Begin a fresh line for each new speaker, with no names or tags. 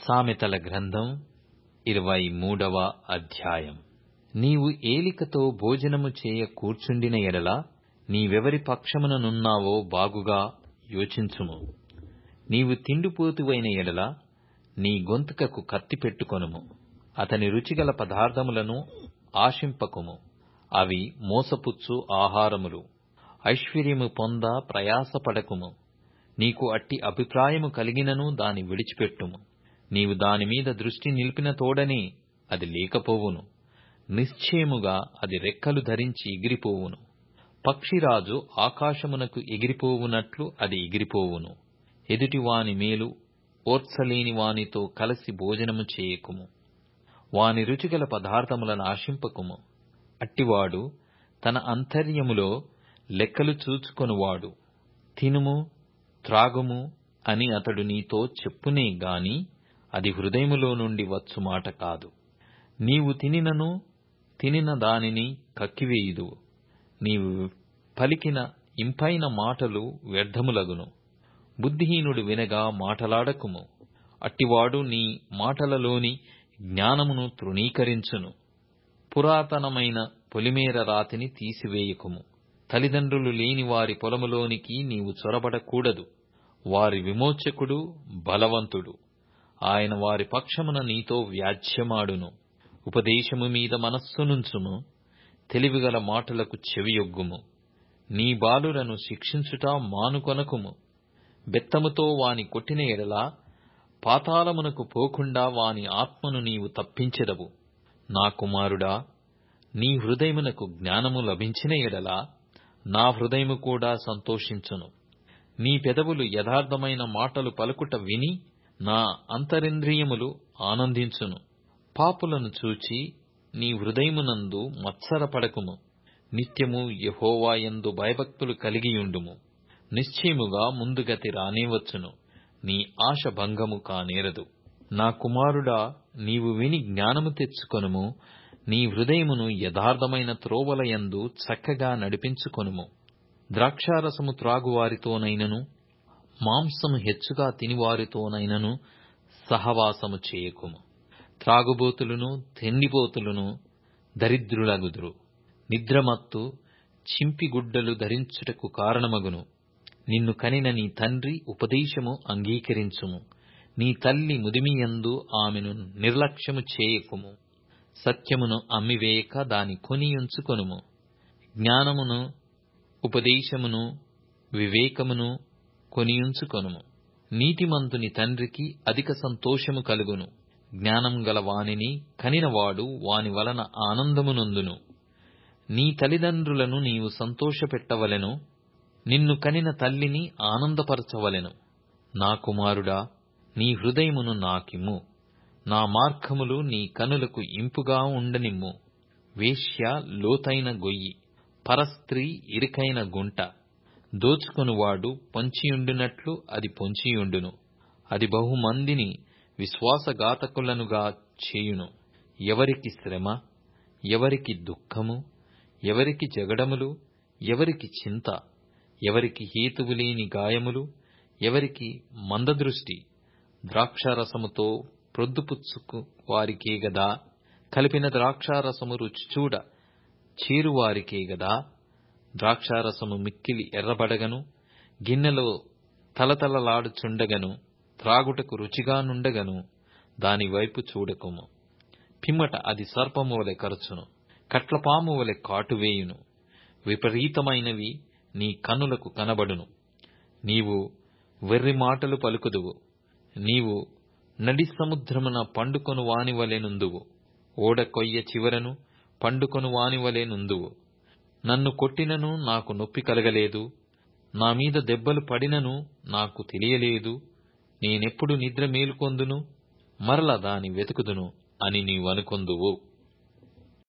సామెతల గ్రంథం ఇరవై మూడవ అధ్యాయం నీవు ఏలికతో భోజనము చేయ కూర్చుండిన ఎడల నీవెవరి పక్షమున నున్నావో బాగుగా యోచించుము నీవు తిండిపోతువైన ఎడల నీ గొంతుకకు కత్తి పెట్టుకొనుము అతని రుచిగల పదార్థములను ఆశింపకుము అవి మోసపుచ్చు ఆహారములు ఐశ్వర్యము పొంద ప్రయాసపడకుము నీకు అట్టి అభిప్రాయము కలిగినను దాని విడిచిపెట్టుము నీవు దానిమీద దృష్టి నిలిపిన తోడనే అది లేకపోవును నిశ్చయముగా అది రెక్కలు ధరించి ఎగిరిపోవును పక్షిరాజు ఆకాశమునకు ఎగిరిపోవునట్లు అది ఎగిరిపోవును ఎదుటివాని మేలు ఓర్చలేని వానితో కలిసి భోజనము చేయకుము వాని రుచిగల పదార్థములను ఆశింపకుము అట్టివాడు తన అంతర్యములో లెక్కలు చూచుకొనువాడు తినుము త్రాగుము అని అతడు నీతో చెప్పునే గాని అది హృదయములో నుండి వచ్చు మాట కాదు నీవు తినినను తినిన దానిని కక్కివేయుదువు నీవు పలికిన ఇంపైన మాటలు వ్యర్థములగును బుద్ధిహీనుడు వినగా మాటలాడకుము అట్టివాడు నీ మాటలలోని జ్ఞానమును తృణీకరించును పురాతనమైన పొలిమేర రాతిని తీసివేయకుము తల్లిదండ్రులు లేని వారి పొలములోనికి నీవు చొరబడకూడదు వారి విమోచకుడు బలవంతుడు ఆయన వారి పక్షమున నీతో వ్యాజ్యమాడును ఉపదేశము మీద మనస్సునుంచుము తెలివిగల మాటలకు చెవియొగ్గుము నీ బాలులను శిక్షించుట మానుకొనకుము బెత్తముతో వాని కొట్టిన ఎడల పాతాళమునకు పోకుండా వాని ఆత్మను నీవు తప్పించెదవు నా కుమారుడా నీ హృదయమునకు జ్ఞానము లభించిన ఎడల నా హృదయము కూడా సంతోషించును నీ పెదవులు యథార్థమైన మాటలు పలుకుట విని నా అంతరింద్రియములు ఆనందించును పాపులను చూచి నీ హృదయమునందు మత్సరపడకుము నిత్యము యహోవాయందు భయభక్తులు కలిగియుండుము నిశ్చయముగా ముందుగతి రానేవచ్చును నీ ఆశ భంగము కానేరదు నా కుమారుడా నీవు విని జ్ఞానము తెచ్చుకొనుము నీ హృదయమును యథార్థమైన త్రోవలయందు చక్కగా నడిపించుకొనుము ద్రాక్షారసము త్రాగువారితోనైనను మాంసము హెచ్చుగా తినివారితోనైనను సహవాసము చేయకుము త్రాగుబోతులను తెండిపోతులను దరిద్రులగుదురు నిద్రమత్తు చింపిగుడ్డలు ధరించుటకు కారణమగును నిన్ను కనిన నీ తండ్రి ఉపదేశము అంగీకరించుము నీ తల్లి ముదిమియందు ఆమెను నిర్లక్ష్యము చేయకుము సత్యమును అమ్మివేయక దాని కొనియుంచుకొనుము జ్ఞానమును ఉపదేశమును వివేకమును కొనియుంచుకొనుము నీతిమంతుని తండ్రికి అధిక సంతోషము కలుగును జ్ఞానం గల వానిని కనినవాడు వాని వలన ఆనందమునందును నీ తల్లిదండ్రులను నీవు సంతోషపెట్టవలెను నిన్ను కనిన తల్లిని ఆనందపరచవలెను నా కుమారుడా నీ హృదయమును నాకిమ్ము నా మార్గములు నీ కనులకు ఇంపుగా ఉండనిమ్ము వేశ్య లోతైన గొయ్యి పరస్త్రీ ఇరుకైన గుంట దోచుకొనువాడు పొంచియుండునట్లు అది పొంచియుండును అది బహుమందిని విశ్వాసఘాతకులనుగా చేయును ఎవరికి శ్రమ ఎవరికి దుఃఖము ఎవరికి జగడములు ఎవరికి చింత ఎవరికి హేతువులేని గాయములు ఎవరికి మందదృష్టి ద్రాక్షారసముతో ప్రొద్దుపుచ్చుకు వారికే గదా కలిపిన ద్రాక్షారసము రుచి చూడ చేరువారికే గదా ద్రాక్షారసము మిక్కిలి ఎర్రబడగను గిన్నెలో తలతలలాడుచుండగను త్రాగుటకు రుచిగా నుండగను దాని వైపు చూడకుము పిమ్మట అది సర్పము వలె కరచును కట్లపాము వలె కాటువేయును విపరీతమైనవి నీ కన్నులకు కనబడును నీవు వెర్రి మాటలు పలుకుదువు నీవు నడి సముద్రమున పండుకొను వానివలె నుందువు ఓడ కొయ్య చివరను పండుకొను వానివలె నుందువు నన్ను కొట్టినను నాకు నొప్పి కలగలేదు నా మీద దెబ్బలు పడినను నాకు తెలియలేదు నేనెప్పుడు నిద్ర మేలుకొందును మరల దాని వెతుకుదును అని నీవనుకొందువు